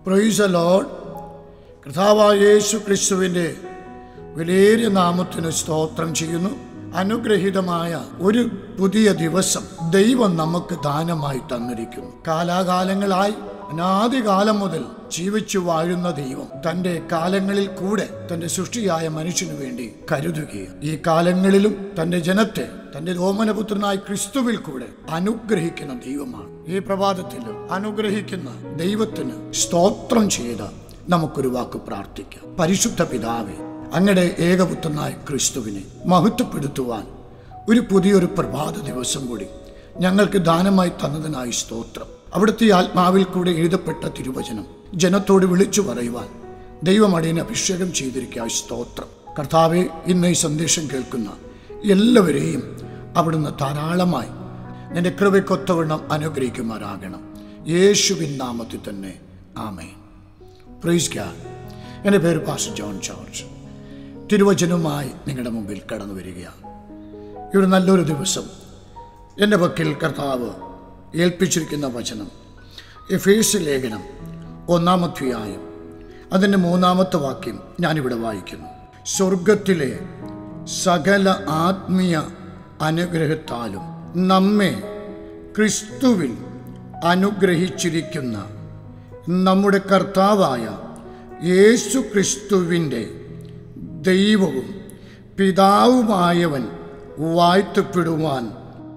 പ്രൊയ്സ load കർത്താവായ യേശു ക്രിസ്തുവിൻ്റെ വിലയേറിയ നാമത്തിന് സ്തോത്രം ചെയ്യുന്നു അനുഗ്രഹീതമായ ഒരു പുതിയ ദിവസം ദൈവം നമുക്ക് ദാനമായി തന്നിരിക്കുന്നു കാലാകാലങ്ങളായി അനാദികാലം മുതൽ ജീവിച്ചു വാഴുന്ന ദൈവം തൻ്റെ കാലങ്ങളിൽ കൂടെ തൻ്റെ സൃഷ്ടിയായ മനുഷ്യനു വേണ്ടി കരുതുകയും ഈ കാലങ്ങളിലും തൻ്റെ ജനത്തെ തൻ്റെ ഓമനപുത്രനായ ക്രിസ്തുവിൽ കൂടെ അനുഗ്രഹിക്കുന്ന ദൈവമാണ് ഈ പ്രഭാതത്തിൽ അനുഗ്രഹിക്കുന്ന ദൈവത്തിന് സ്തോത്രം ചെയ്ത് നമുക്കൊരു വാക്ക് പ്രാർത്ഥിക്കാം പരിശുദ്ധ പിതാവേ അങ്ങയുടെ ഏകപുത്രനായ ക്രിസ്തുവിനെ മഹത്വപ്പെടുത്തുവാൻ ഒരു പുതിയൊരു പ്രഭാത ദിവസം കൂടി ഞങ്ങൾക്ക് ദാനമായി തന്നതിനായി സ്തോത്രം അവിടുത്തെ ആത്മാവിൽ കൂടെ എഴുതപ്പെട്ട തിരുവചനം ജനത്തോട് വിളിച്ചു പറയുവാൻ ദൈവം അടിയനെ അഭിഷേകം ചെയ്തിരിക്കുക സ്തോത്രം കർത്താവെ ഇന്ന് ഈ സന്ദേശം കേൾക്കുന്ന എല്ലാവരെയും അവിടുന്ന് ധാരാളമായി നിന്റെ കൃപയ്ക്കൊത്തവണ്ണം അനുഗ്രഹിക്കുമാറാകണം യേശുവിൻ നാമത്തിൽ തന്നെ ആമേൻ പ്രൈസ് ഗാഡ് എൻ്റെ പേര് പാസ്റ്റർ ജോൺ ജോർജ് തിരുവചനവുമായി നിങ്ങളുടെ മുമ്പിൽ കടന്നു വരികയാണ് ഈ ഒരു നല്ലൊരു ദിവസം എൻ്റെ പക്കൽ കർത്താവ് ഏൽപ്പിച്ചിരിക്കുന്ന വചനം എഫേസ് ലേഖനം ഒന്നാമധ്യായം അതിൻ്റെ മൂന്നാമത്തെ വാക്യം ഞാനിവിടെ വായിക്കുന്നു സ്വർഗത്തിലെ സകല ആത്മീയ അനുഗ്രഹത്താലും നമ്മെ ക്രിസ്തുവിൽ അനുഗ്രഹിച്ചിരിക്കുന്ന നമ്മുടെ കർത്താവായ യേശു ക്രിസ്തുവിൻ്റെ ദൈവവും പിതാവുമായവൻ വാഴ്ത്തപ്പെടുവാൻ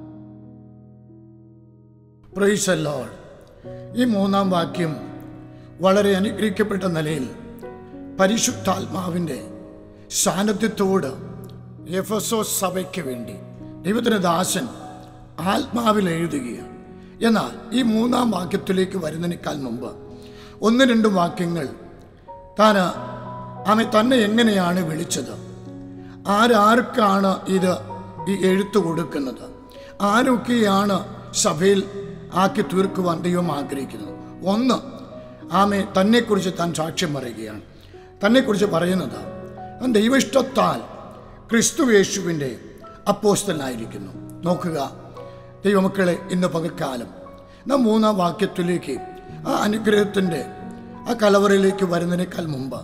പ്രൈസല്ലോൾ ഈ മൂന്നാം വാക്യം വളരെ അനുഗ്രഹിക്കപ്പെട്ട നിലയിൽ പരിശുദ്ധാത്മാവിൻ്റെ സാന്നിധ്യത്തോട് എഫസോ സഭയ്ക്ക് വേണ്ടി ദൈവത്തിന് ദാസൻ ആത്മാവിൽ എഴുതുകയാണ് എന്നാൽ ഈ മൂന്നാം വാക്യത്തിലേക്ക് വരുന്നതിനേക്കാൾ മുമ്പ് ഒന്ന് രണ്ട് വാക്യങ്ങൾ താൻ ആമെ തന്നെ എങ്ങനെയാണ് വിളിച്ചത് ആരാർക്കാണ് ഇത് ഈ എഴുത്തു കൊടുക്കുന്നത് ആരൊക്കെയാണ് സഭയിൽ ആക്കി തീർക്കുവാൻ ദൈവം ആഗ്രഹിക്കുന്നത് ഒന്ന് ആമെ തന്നെക്കുറിച്ച് താൻ സാക്ഷ്യം പറയുകയാണ് തന്നെക്കുറിച്ച് പറയുന്നത് താൻ ദൈവഇഷ്ടത്താൽ ക്രിസ്തു യേശുവിൻ്റെ അപ്പോസ്തലായിരിക്കുന്നു നോക്കുക ദൈവമക്കളെ ഇന്ന് പകൽക്കാലം നാം മൂന്നാം വാക്യത്തിലേക്ക് ആ അനുഗ്രഹത്തിൻ്റെ ആ കലവറയിലേക്ക് വരുന്നതിനേക്കാൾ മുമ്പ്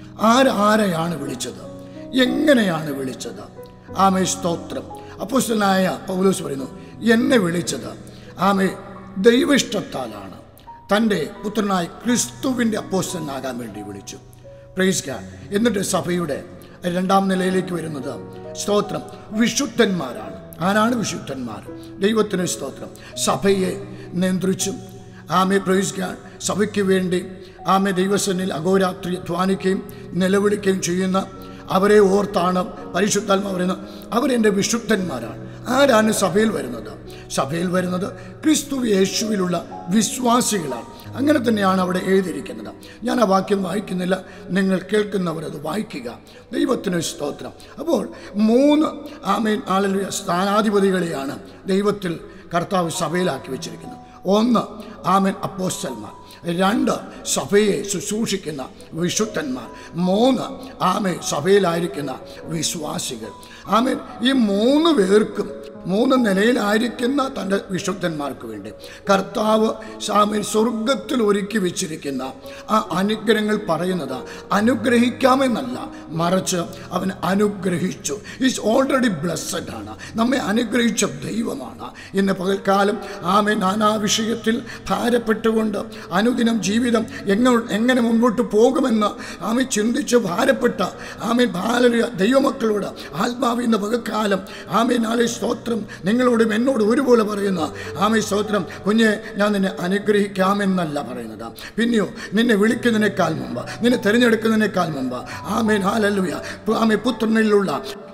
ആരാരെയാണ് വിളിച്ചത് എങ്ങനെയാണ് വിളിച്ചത് ആമേ സ്തോത്രം അപ്പോസ്റ്റലായ പൗലോസ് പറയുന്നു എന്നെ വിളിച്ചത് ആമേ ദൈവഇഷ്ടത്താലാണ് തൻ്റെ പുത്രനായ ക്രിസ്തുവിൻ്റെ അപ്പോസ്റ്റലാകാൻ വേണ്ടി വിളിച്ചു പ്രൈസ് ഗാഡ് എന്നിട്ട് സഭയുടെ രണ്ടാം നിലയിലേക്ക് വരുന്നത് സ്തോത്രം വിശുദ്ധന്മാരാണ് ആരാണ് വിശുദ്ധന്മാർ ദൈവത്തിന് സ്തോത്രം സഭയെ നിയന്ത്രിച്ചും ആമെ പ്രൈസ് ഗാഡ് സഭയ്ക്ക് വേണ്ടി ആമെ ദൈവസനിൽ അഹോരാത്രി ധ്വാനിക്കുകയും നിലവിളിക്കുകയും ചെയ്യുന്ന അവരെ ഓർത്താണ് പരിശുദ്ധാത്മ പറയുന്നത് അവരെൻ്റെ വിശുദ്ധന്മാരാണ് ആരാണ് സഭയിൽ വരുന്നത് സഭയിൽ വരുന്നത് ക്രിസ്തു യേശുവിലുള്ള വിശ്വാസികളാണ് അങ്ങനെ തന്നെയാണ് അവിടെ എഴുതിയിരിക്കുന്നത് ഞാൻ ആ വാക്യം വായിക്കുന്നില്ല നിങ്ങൾ കേൾക്കുന്നവർ അത് വായിക്കുക ദൈവത്തിന് സ്തോത്രം അപ്പോൾ മൂന്ന് ആമേൻ ആളുകളുടെ സ്ഥാനാധിപതികളെയാണ് ദൈവത്തിൽ കർത്താവ് സഭയിലാക്കി വെച്ചിരിക്കുന്നത് ഒന്ന് ആമേൻ അപ്പോസ്റ്റന്മാർ രണ്ട് സഭയെ ശുശ്രൂഷിക്കുന്ന വിശുദ്ധന്മാർ മൂന്ന് ആമേ സഭയിലായിരിക്കുന്ന വിശ്വാസികൾ ആമേൻ ഈ മൂന്ന് പേർക്കും മൂന്ന് നിലയിലായിരിക്കുന്ന തൻ്റെ വിശുദ്ധന്മാർക്ക് വേണ്ടി കർത്താവ് സാമേൽ സ്വർഗത്തിൽ ഒരുക്കി വെച്ചിരിക്കുന്ന ആ അനുഗ്രഹങ്ങൾ പറയുന്നത് അനുഗ്രഹിക്കാമെന്നല്ല മറിച്ച് അവൻ അനുഗ്രഹിച്ചു ഈസ് ഓൾറെഡി ബ്ലസ്സഡ് ആണ് നമ്മെ അനുഗ്രഹിച്ച ദൈവമാണ് ഇന്ന് പകൽക്കാലം ആമെ നാനാ വിഷയത്തിൽ ഭാരപ്പെട്ടുകൊണ്ട് അനുദിനം ജീവിതം എങ്ങനെ എങ്ങനെ മുൻപോട്ട് പോകുമെന്ന് ആമെ ചിന്തിച്ച് ഭാരപ്പെട്ട ആമെ ഭാരലിയ ദൈവമക്കളോട് ആത്മാവ് ഇന്ന് പകൽക്കാലം ആമെ നാളെ സ്തോത്രം നിങ്ങളോടും എന്നോടും ഒരുപോലെ പറയുന്ന ആമെ സ്തോത്രം കുഞ്ഞെ ഞാൻ നിന്നെ അനുഗ്രഹിക്കാമെന്നല്ല പറയുന്നത് പിന്നെയോ നിന്നെ വിളിക്കുന്നതിനേക്കാൾ മുമ്പ് നിന്നെ തിരഞ്ഞെടുക്കുന്നതിനേക്കാൾ മുമ്പ് ആമേൻ ഹാലല്ലുയ ആമെ പുത്രനിലുള്ള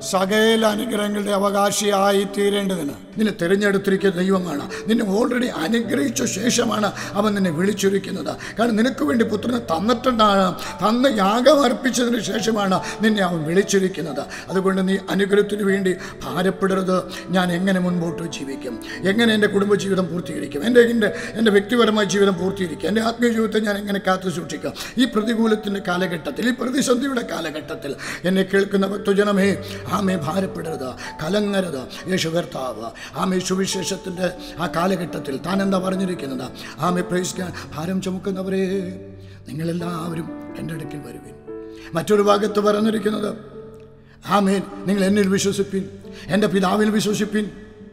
സകല അനുഗ്രഹങ്ങളുടെ അവകാശിയായി തീരേണ്ടതിന് നിന്നെ തിരഞ്ഞെടുത്തിരിക്കുന്ന ദൈവമാണ് നിന്നെ ഓൾറെഡി അനുഗ്രഹിച്ച ശേഷമാണ് അവൻ നിന്നെ വിളിച്ചിരിക്കുന്നത് കാരണം നിനക്ക് വേണ്ടി പുത്രനെ തന്നിട്ടുണ്ടാണ് തന്ന് യാഗം അർപ്പിച്ചതിന് ശേഷമാണ് നിന്നെ അവൻ വിളിച്ചിരിക്കുന്നത് അതുകൊണ്ട് നീ അനുഗ്രഹത്തിന് വേണ്ടി ഭാരപ്പെടരുത് ഞാൻ എങ്ങനെ മുൻപോട്ട് ജീവിക്കും എങ്ങനെ എൻ്റെ കുടുംബജീവിതം പൂർത്തീകരിക്കും എൻ്റെ എൻ്റെ എൻ്റെ വ്യക്തിപരമായ ജീവിതം പൂർത്തീകരിക്കും എൻ്റെ ആത്മീയ ജീവിതത്തെ ഞാൻ എങ്ങനെ കാത്തു സൂക്ഷിക്കും ഈ പ്രതികൂലത്തിൻ്റെ കാലഘട്ടത്തിൽ ഈ പ്രതിസന്ധിയുടെ കാലഘട്ടത്തിൽ എന്നെ കേൾക്കുന്ന ഭക്തജനമേ ആമേ ഭാരപ്പെടരുത് കലങ്ങരുത് യേശു കർത്താവ് ആമേ സുവിശേഷത്തിൻ്റെ ആ കാലഘട്ടത്തിൽ താൻ എന്താ പറഞ്ഞിരിക്കുന്നത് ആമേ പ്രൈസ് ഭാരം ചുമക്കുന്നവരെ നിങ്ങളെല്ലാവരും എൻ്റെ അടുക്കൽ വരുവിൻ മറ്റൊരു ഭാഗത്ത് പറഞ്ഞിരിക്കുന്നത് ആമേൻ നിങ്ങൾ എന്നിൽ വിശ്വസിപ്പിൻ എൻ്റെ പിതാവിൽ വിശ്വസിപ്പിൻ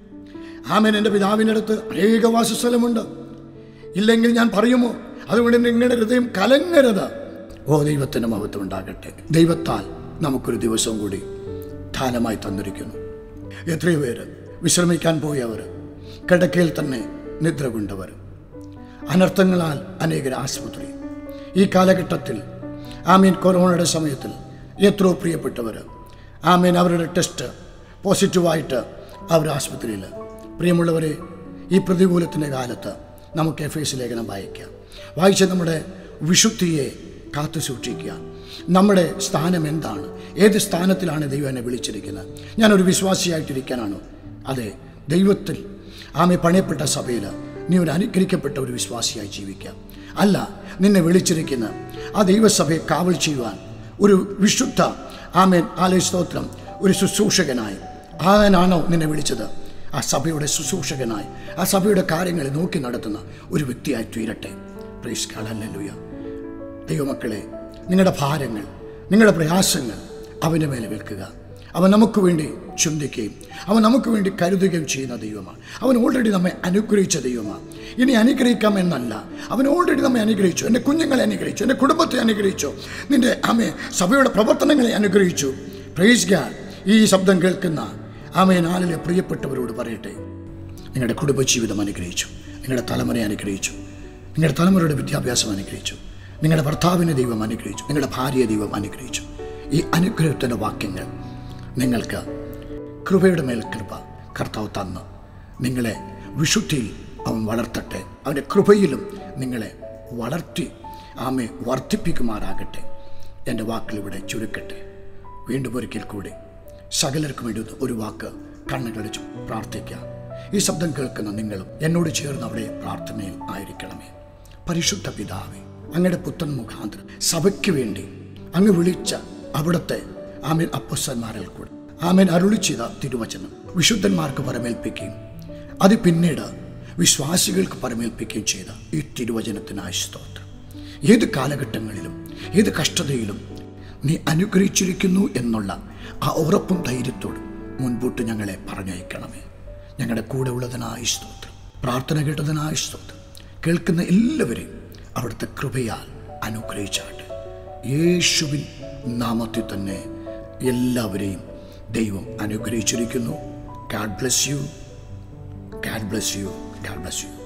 ആമേൻ എൻ്റെ പിതാവിൻ്റെ അടുത്ത് അനേക വാസസ്ഥലമുണ്ട് ഇല്ലെങ്കിൽ ഞാൻ പറയുമോ അതുകൊണ്ട് നിങ്ങളുടെ ഹൃദയം കലങ്ങരുത് ഓ ദൈവത്തിന് മഹത്വം ഉണ്ടാകട്ടെ ദൈവത്താൽ നമുക്കൊരു ദിവസം കൂടി ധാരാളമായി തന്നിരിക്കുന്നു എത്രയോ പേര് വിശ്രമിക്കാൻ പോയവർ കിടക്കയിൽ തന്നെ നിദ്ര കൊണ്ടവർ അനർത്ഥങ്ങളാൽ അനേകർ ആശുപത്രി ഈ കാലഘട്ടത്തിൽ ആമീൻ കൊറോണയുടെ സമയത്തിൽ എത്രയോ പ്രിയപ്പെട്ടവർ ആമീൻ അവരുടെ ടെസ്റ്റ് പോസിറ്റീവായിട്ട് അവർ ആശുപത്രിയിൽ പ്രിയമുള്ളവരെ ഈ പ്രതികൂലത്തിൻ്റെ കാലത്ത് നമുക്ക് എഫ് എസ് ലേഖനം വായിക്കാം വായിച്ച് നമ്മുടെ വിശുദ്ധിയെ കാത്തു സൂക്ഷിക്കുക നമ്മുടെ സ്ഥാനം എന്താണ് ഏത് സ്ഥാനത്തിലാണ് ദൈവം എന്നെ വിളിച്ചിരിക്കുന്നത് ഞാനൊരു വിശ്വാസിയായിട്ടിരിക്കാനാണോ അതെ ദൈവത്തിൽ ആമെ പണിയപ്പെട്ട സഭയിൽ നീ ഒരു അനുഗ്രഹിക്കപ്പെട്ട ഒരു വിശ്വാസിയായി ജീവിക്കാം അല്ല നിന്നെ വിളിച്ചിരിക്കുന്ന ആ ദൈവസഭയെ കാവൽ ചെയ്യുവാൻ ഒരു വിശുദ്ധ ആമേൻ ആലയ സ്തോത്രം ഒരു ശുശ്രൂഷകനായി ആനാണോ നിന്നെ വിളിച്ചത് ആ സഭയുടെ ശുശ്രൂഷകനായി ആ സഭയുടെ കാര്യങ്ങളെ നോക്കി നടത്തുന്ന ഒരു വ്യക്തിയായി തീരട്ടെ പ്രൈസ് കാലല്ലുയ ദൈവമക്കളെ നിങ്ങളുടെ ഭാരങ്ങൾ നിങ്ങളുടെ പ്രയാസങ്ങൾ അവൻ്റെ മേലെ വെക്കുക അവൻ നമുക്ക് വേണ്ടി ചിന്തിക്കുകയും അവൻ നമുക്ക് വേണ്ടി കരുതുകയും ചെയ്യുന്ന ദൈവമാണ് അവൻ ഓൾറെഡി നമ്മെ അനുഗ്രഹിച്ച ദൈവമാണ് ഇനി അനുഗ്രഹിക്കാം എന്നല്ല അവൻ ഓൾറെഡി നമ്മെ അനുഗ്രഹിച്ചു എൻ്റെ കുഞ്ഞുങ്ങളെ അനുഗ്രഹിച്ചു എൻ്റെ കുടുംബത്തെ അനുഗ്രഹിച്ചു നിൻ്റെ അമ്മയെ സഭയുടെ പ്രവർത്തനങ്ങളെ അനുഗ്രഹിച്ചു പ്രൈസ് ഗാഡ് ഈ ശബ്ദം കേൾക്കുന്ന ആമയെ നാളിലെ പ്രിയപ്പെട്ടവരോട് പറയട്ടെ നിങ്ങളുടെ കുടുംബജീവിതം അനുഗ്രഹിച്ചു നിങ്ങളുടെ തലമുറയെ അനുഗ്രഹിച്ചു നിങ്ങളുടെ തലമുറയുടെ വിദ്യാഭ്യാസം അനുഗ്രഹിച്ചു നിങ്ങളുടെ ഭർത്താവിനെ ദൈവം അനുഗ്രഹിച്ചു നിങ്ങളുടെ ഭാര്യയെ ദൈവം അനുഗ്രഹിച്ചു ഈ അനുഗ്രഹത്തിൻ്റെ വാക്യങ്ങൾ നിങ്ങൾക്ക് കൃപയുടെ മേൽ കൃപ കർത്താവ് തന്ന് നിങ്ങളെ വിശുദ്ധിയിൽ അവൻ വളർത്തട്ടെ അവൻ്റെ കൃപയിലും നിങ്ങളെ വളർത്തി ആമെ വർദ്ധിപ്പിക്കുമാറാകട്ടെ എൻ്റെ വാക്കിലിവിടെ ചുരുക്കട്ടെ വീണ്ടും ഒരിക്കൽ കൂടി സകലർക്കും വേണ്ടി ഒരു വാക്ക് കണ്ണുകളടിച്ച് പ്രാർത്ഥിക്കാം ഈ ശബ്ദം കേൾക്കുന്ന നിങ്ങളും എന്നോട് ചേർന്ന് അവിടെ പ്രാർത്ഥനയിൽ ആയിരിക്കണമേ പരിശുദ്ധ പിതാവേ അങ്ങയുടെ പുത്രൻ മുഖാന്തരം സഭയ്ക്ക് വേണ്ടി അങ്ങ് വിളിച്ച അവിടുത്തെ ആമീൻ അപ്പസ്വന്മാരിൽ കൂടെ ആമീൻ അരുളി ചെയ്ത തിരുവചനം വിശുദ്ധന്മാർക്ക് പരമേൽപ്പിക്കുകയും അത് പിന്നീട് വിശ്വാസികൾക്ക് പരമേൽപ്പിക്കുകയും ചെയ്ത ഈ തിരുവചനത്തിനായ സ്തോത്രം ഏത് കാലഘട്ടങ്ങളിലും ഏത് കഷ്ടതയിലും നീ അനുഗ്രഹിച്ചിരിക്കുന്നു എന്നുള്ള ആ ഉറപ്പും ധൈര്യത്തോടും മുൻപോട്ട് ഞങ്ങളെ പറഞ്ഞയക്കണമേ ഞങ്ങളുടെ കൂടെ ഉള്ളതിനായ സ്തോത്രം പ്രാർത്ഥന കേട്ടതിനായ സ്തോത്രം കേൾക്കുന്ന എല്ലാവരെയും അവിടുത്തെ കൃപയാൽ അനുഗ്രഹിച്ചാട്ടെ യേശുവിൻ നാമത്തിൽ തന്നെ എല്ലാവരെയും ദൈവം അനുഗ്രഹിച്ചിരിക്കുന്നു God bless you God bless you God bless U